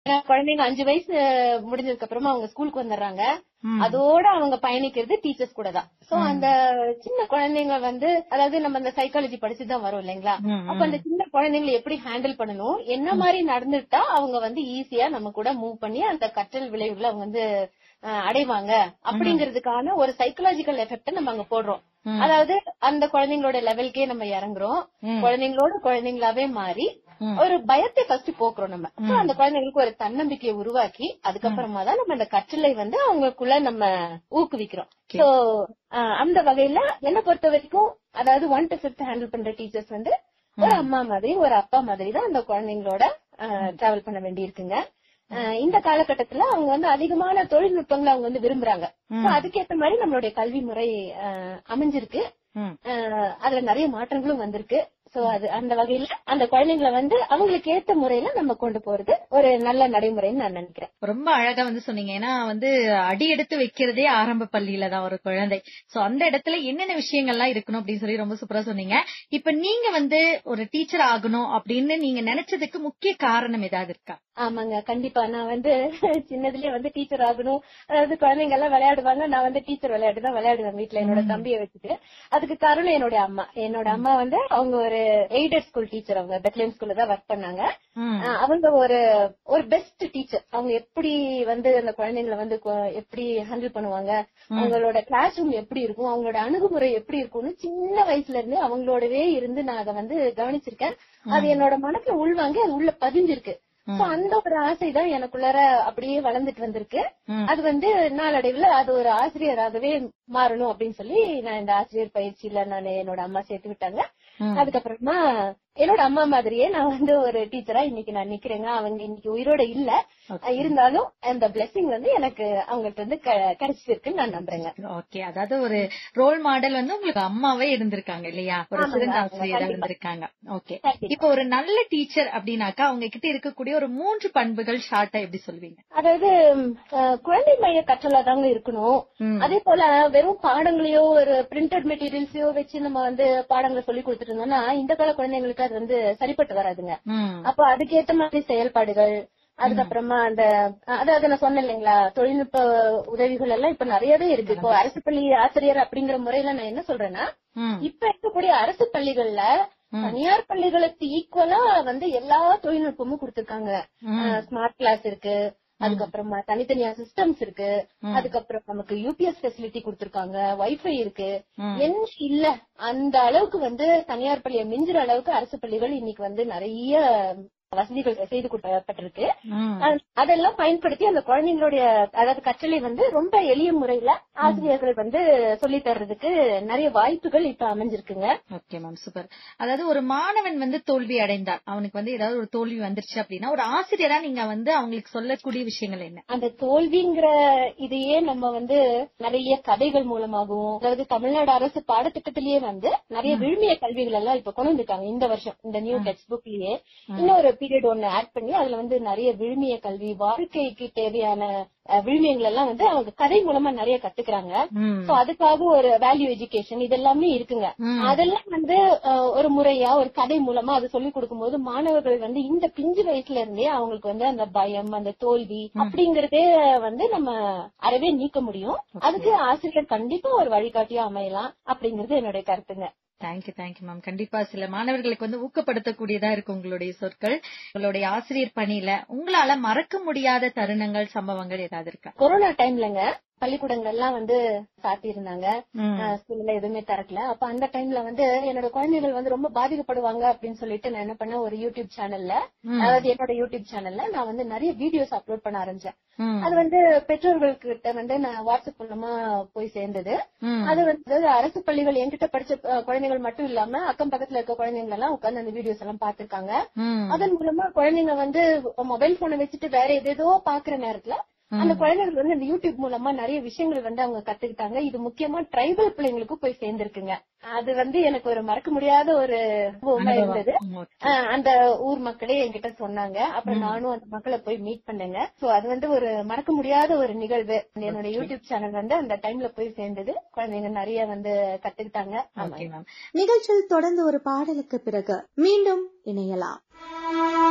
ஏன்னா குழந்தைங்க அஞ்சு வயசு முடிஞ்சதுக்கு அப்புறமா அவங்க ஸ்கூலுக்கு வந்துடுறாங்க ம். அதோட அவங்க பயணிக்கிறது டீச்சர்ஸ் கூட தான் சோ அந்த சின்ன குழந்தைங்க வந்து அதாவது நம்ம அந்த சைக்காலஜி படிச்சுதான் வரும் இல்லைங்களா ம், அப்ப அந்த சின்ன குழந்தைங்களை எப்படி ஹேண்டில் பண்ணணும் என்ன மாதிரி நடந்துட்டா அவங்க வந்து ஈஸியா நம்ம கூட மூவ் பண்ணி அந்த கற்றல் விளைவுகளை அவங்க வந்து அஹ், அடைவாங்க அப்படிங்கிறதுக்கான ஒரு சைக்கலாஜிக்கல் எஃபெக்ட் நம்ம அங்க போடுறோம் ம். அதாவது அந்த குழந்தைங்களோட லெவல்க்கே நம்ம இறங்குறோம் ம். குழந்தைங்களோட குழந்தைங்களாவே மாறி ம். ஒரு பயத்தை ஃபர்ஸ்ட் போக்குறோம் நம்ம So, அந்த குழந்தைங்களுக்கு ஒரு தன்னம்பிக்கையை உருவாக்கி அதுக்கப்புறமா தான் நம்ம அந்த கற்றலை வந்து அவங்களுக்குள்ள நம்ம ஊக்குவிக்கிறோம் சோ அந்த வகையில என்ன பொறுத்த வரைக்கும் அதாவது ஒன் டு பிப்த் ஹேண்டில் பண்ற டீச்சர்ஸ் வந்து ஒரு அம்மா மாதிரி ஒரு அப்பா மாதிரி தான் அந்த குழந்தைங்களோட டிராவல் பண்ண வேண்டி இருக்குங்க அஹ் இந்த காலகட்டத்துல அவங்க வந்து அதிகமான தொழில்நுட்பங்களை அவங்க வந்து விரும்புறாங்க So, அதுக்கேத்த மாதிரி நம்மளுடைய கல்வி முறை அஹ், அமைஞ்சிருக்கு ம். அஹ், அதுல நிறைய மாற்றங்களும் வந்திருக்கு சோ அது அந்த வகையில அந்த குழந்தைங்களை வந்து அவங்களுக்கு ஏத்த முறையில நம்ம கொண்டு போறது ஒரு நல்ல நடைமுறைன்னு நான் நினைக்கிறேன் ரொம்ப அழகா வந்து சொன்னீங்க ஏன்னா வந்து அடி எடுத்து வைக்கிறதே ஆரம்ப பள்ளியில தான் ஒரு குழந்தை சோ அந்த இடத்துல என்னென்ன விஷயங்கள்லாம் இருக்கணும் அப்படின்னு சொல்லி ரொம்ப சூப்பரா சொன்னீங்க இப்ப நீங்க வந்து ஒரு டீச்சர் ஆகணும் அப்படின்னு நீங்க நினைச்சதுக்கு முக்கிய காரணம் ஏதாவது இருக்கா ஆமாங்க கண்டிப்பா நான் வந்து சின்னதுலயே வந்து டீச்சர் ஆகணும் அதாவது குழந்தைங்க எல்லாம் விளையாடுவாங்க நான் வந்து டீச்சர் விளையாட்டு தான் விளையாடுவேன் வீட்டுல என்னோட தம்பியை வச்சுட்டு அதுக்கு காரணம் என்னோட அம்மா என்னோட அம்மா வந்து அவங்க ஒரு எய்டட் ஸ்கூல் டீச்சர் அவங்க பெத்லேம் ஸ்கூல்ல தான் ஒர்க் பண்ணாங்க ம். ஆஹ் அவங்க ஒரு ஒரு பெஸ்ட் டீச்சர் அவங்க எப்படி வந்து அந்த குழந்தைங்களை வந்து கொ- எப்படி ஹேண்டில் பண்ணுவாங்க அவங்களோட கிளாஸ் ரூம் எப்படி இருக்கும் அவங்களோட அணுகுமுறை எப்படி இருக்கும்னு சின்ன வயசுல இருந்து அவங்களோடவே இருந்து நான் அதை வந்து கவனிச்சிருக்கேன் அது என்னோட மனசுல உள்வாங்கி அது உள்ள பதிஞ்சிருக்கு So, அந்த ஒரு ஆசை தான் எனக்குள்ளார அப்படியே வளர்ந்துட்டு வந்திருக்கு ம். அது வந்து நாளடைவுல அது ஒரு ஆசிரியராகவே மாறணும் அப்படின்னு சொல்லி நான் இந்த ஆசிரியர் பயிற்சியில நான் என்னோட அம்மா சேர்த்து விட்டாங்க ம். அதுக்கப்புறமா என்னோட அம்மா மாதிரியே நான் வந்து ஒரு டீச்சரா இன்னைக்கு நான் நிக்கிறேங்க அவங்க இன்னைக்கு உயிரோட இல்ல Okay. இருந்தாலும் அந்த blessing வந்து எனக்கு அவங்கள்ட்ட இருந்து க- கிடைச்சிருக்குன்னு நான் நம்புறேங்க ஓகே அதாவது ஒரு ரோல் மாடல் வந்து உங்களுக்கு அம்மாவே இருந்திருக்காங்க இல்லையா ஒரு ஆமாங்க, சிறந்த ஆமாங்க, ஆசிரியரா கண்டிப்பா. இருந்திருக்காங்க ஓகே கண்டிப்பா. இப்போ ஒரு நல்ல டீச்சர் அப்படின்னாக்கா அவங்க கிட்ட இருக்கக்கூடிய ஒரு மூன்று பண்புகள் ஷார்ட்டா எப்படி சொல்வீங்க அதாவது ம், அஹ், குழந்தை மைய கற்றலா தாங்க இருக்கணும் ம். அதே போல வெறும் பாடங்களையோ ஒரு பிரிண்டட் மெட்டீரியல்ஸையோ வச்சு நம்ம வந்து பாடங்களை சொல்லி கொடுத்துட்டு இருந்தோம்னா இந்த கால குழந்தைங்களுக்கு அது வந்து சரிப்பட்டு வராதுங்க ம். அப்போ அதுக்கேத்த மாதிரி செயல்பாடுகள் அதுக்கப்புறமா அந்த அதாவது நான் சொன்னேன் இல்லைங்களா தொழில்நுட்ப உதவிகள் எல்லாம் இப்ப நிறையவே இருக்கு இப்போ அரசு பள்ளி ஆசிரியர் அப்படிங்கிற முறையில நான் என்ன சொல்றேன்னா ம். இப்ப இருக்கக்கூடிய அரசு பள்ளிகள்ல தனியார் பள்ளிகளுக்கு ஈக்குவலா வந்து எல்லா தொழில்நுட்பமும் கொடுத்திருக்காங்க ஸ்மார்ட் கிளாஸ் இருக்கு அதுக்கப்புறமா தனித்தனியா சிஸ்டம்ஸ் இருக்கு அதுக்கப்புறம் நமக்கு யூபிஎஸ் ஃபெசிலிட்டி கொடுத்திருக்காங்க வைஃபை இருக்கு என்ன இல்ல அந்த அளவுக்கு வந்து தனியார் பள்ளியை மிஞ்சுற அளவுக்கு அரசு பள்ளிகள் இன்னைக்கு வந்து நிறைய வசதிகள் செய்து கொடுக்கப்பட்டிருக்கு ம். அஹ் அதெல்லாம் பயன்படுத்தி அந்த குழந்தைங்களுடைய அதாவது கற்றலை வந்து ரொம்ப எளிய முறையில ஆசிரியர்கள் வந்து சொல்லி தர்றதுக்கு நிறைய வாய்ப்புகள் இப்ப அமைஞ்சிருக்குங்க ஓகே மேம் சூப்பர் அதாவது ஒரு மாணவன் வந்து தோல்வி அடைந்தார் அவனுக்கு வந்து ஏதாவது ஒரு தோல்வி வந்துருச்சு அப்படின்னா ஒரு ஆசிரியரா நீங்க வந்து அவங்களுக்கு சொல்லக்கூடிய விஷயங்கள் என்ன அந்த தோல்விங்கிற இதையே நம்ம வந்து நிறைய கதைகள் மூலமாகவும் அதாவது தமிழ்நாடு அரசு பாடத்திட்டத்திலேயே வந்து நிறைய விழுமிய கல்விகள் எல்லாம் இப்ப கொண்டு வந்திருக்காங்க இந்த வருஷம் இந்த நியூ டெக்ஸ்ட் புக்லயே இன்னொரு பீரியட் ஒன்னு ஆட் பண்ணி அதுல வந்து நிறைய விழுமிய கல்வி வாழ்க்கைக்கு தேவையான அஹ், விழுமியங்கள் எல்லாம் வந்து அவங்க கதை மூலமா நிறைய கத்துக்கிறாங்க ம். சோ அதுக்காக ஒரு வேல்யூ எஜுகேஷன் இதெல்லாமே இருக்குங்க ம். அதெல்லாம் வந்து அஹ், ஒரு முறையா ஒரு கதை மூலமா அது சொல்லி கொடுக்கும்போது மாணவர்கள் வந்து இந்த பிஞ்சு வயசுல இருந்தே அவங்களுக்கு வந்து அந்த பயம் அந்த தோல்வி அப்படிங்கறதே வந்து நம்ம அறவே நீக்க முடியும் அதுக்கு ஆசிரியர் கண்டிப்பா ஒரு வழிகாட்டியா அமையலாம் அப்படிங்கறது என்னுடைய கருத்துங்க தேங்க்யூ தேங்க்யூ மேம் கண்டிப்பா சில மாணவர்களுக்கு வந்து ஊக்கப்படுத்தக்கூடியதா இருக்கு உங்களுடைய சொற்கள் உங்களுடைய ஆசிரியர் பணியில உங்களால மறக்க முடியாத தருணங்கள் சம்பவங்கள் ஏதாவது இருக்கா கொரோனா டைம்லங்க பள்ளிக்கூடங்கள் எல்லாம் வந்து சாத்தி இருந்தாங்க ம். ஸ்கூல்ல எதுவுமே திறக்கல அப்ப அந்த டைம்ல வந்து என்னோட குழந்தைகள் வந்து ரொம்ப பாதிக்கப்படுவாங்க அப்படின்னு சொல்லிட்டு நான் என்ன பண்ணேன் ஒரு யூடியூப் சேனல்ல அதாவது என்னோட யூடியூப் சேனல்ல நான் வந்து நிறைய வீடியோஸ் அப்லோட் பண்ண ஆரம்பிச்சேன் ம். அது வந்து பெற்றோர்கள்கிட்ட வந்து நான் வாட்ஸ்அப் மூலமா போய் சேர்ந்தது ம். அது வந்து அரசு பள்ளிகள் என்கிட்ட படிச்ச அஹ், குழந்தைகள் மட்டும் இல்லாம அக்கம் பக்கத்துல இருக்க குழந்தைங்க எல்லாம் உட்கார்ந்து அந்த வீடியோஸ் எல்லாம் பாத்திருக்காங்க ம். அதன் மூலமா குழந்தைங்க வந்து மொபைல் போனை வச்சுட்டு வேற எதேதோ பாக்குற நேரத்துல அந்த குழந்தைகள் வந்து அந்த யூடியூப் மூலமா நிறைய விஷயங்கள் வந்து அவங்க கத்துக்கிட்டாங்க இது முக்கியமா ட்ரைபல் பிள்ளைங்களுக்கும் போய் சேர்ந்திருக்குங்க அது வந்து எனக்கு ஒரு மறக்க முடியாத ஒரு அனுபவமா இருந்தது ம். ஆஹ் அந்த ஊர் மக்களே என்கிட்ட சொன்னாங்க அப்புறம் நானும் அந்த மக்களை போய் மீட் பண்ணேங்க சோ அது வந்து ஒரு மறக்க முடியாத ஒரு நிகழ்வு என்னோட யூடியூப் சேனல் வந்து அந்த டைம்ல போய் சேர்ந்தது குழந்தைங்க நிறைய வந்து கத்துக்கிட்டாங்க ஆமா ஓகே மேம் நிகழ்ச்சியில் தொடர்ந்து ஒரு பாடலுக்கு பிறகு மீண்டும் இணையலாம்